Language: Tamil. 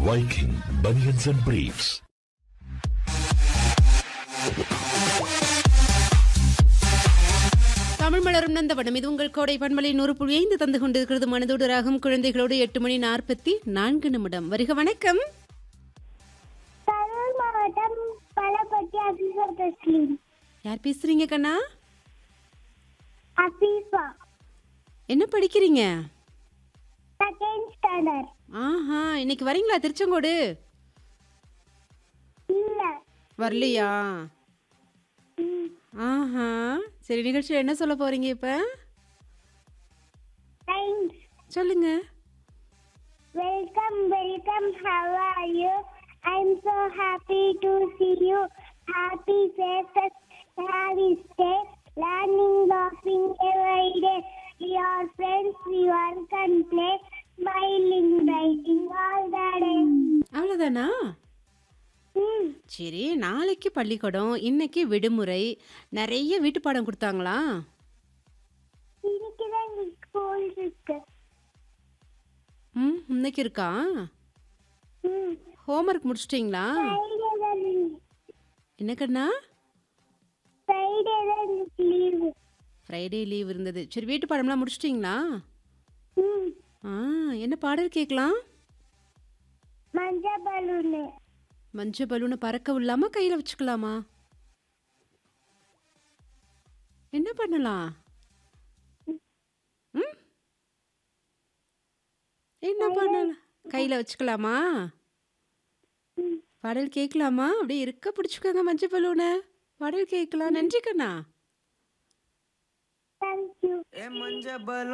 Viking Bunions and Briefs. Tamil மலரும் நந்தவனம் இது உங்கள் கோடை பன்மலை நூறு புள்ளி ஐந்து தந்து கொண்டிருக்கிறது மனதோடு ராகம் குழந்தைகளோடு எட்டு மணி நாற்பத்தி நான்கு நிமிடம் வருக வணக்கம் கரூர் மாவட்டம் பலப்பட்டி அபிசர் தஸ்லீம் யார் பேசுறீங்க கண்ணா அபீஃபா என்ன படிக்கிறீங்க செகண்ட் ஸ்டாண்டர்ட் ஆஹா இன்னைக்கு வரீங்களா திருச்செங்கோடு இல்ல வரலையா ஆஹா சரி நிகழ்ச்சியில் என்ன சொல்ல போறீங்க இப்ப தேங்க்ஸ் சொல்லுங்க welcome welcome how are you I am so happy to see you happy faces happy stay learning laughing every day we are friends we work and play smiling writing all the day அவ்வளோதானா ம் சரி நாளைக்கு பள்ளிக்கூடம் இன்னைக்கு விடுமுறை நிறைய வீட்டு பாடம் கொடுத்தாங்களா இன்னைக்கு தான் ஸ்கூல் இருக்கு ம் இன்னைக்கு இருக்கா ம் ஹோம்ஒர்க் முடிச்சிட்டிங்களா ஃப்ரைடே தான் என்ன கண்ணா ஃப்ரைடே தான் லீவு ஃப்ரைடே லீவ் இருந்தது சரி வீட்டு பாடம்லாம் முடிச்சிட்டிங்களா ம் ஆ என்ன பாடல் கேட்கலாம் மஞ்சள் பலூனு மஞ்சள் பலூனை பறக்க விடலாமா கையில் வச்சுக்கலாமா என்ன பண்ணலாம் ம் என்ன பண்ணலாம் கையில் வச்சுக்கலாமா பாடல் கேட்கலாமா அப்படியே இருக்க பிடிச்சிக்கோங்க மஞ்சள் பலூனை பாடல் கேட்கலாம் நன்றி கண்ணா தேங்க்யூ ए मंजा बल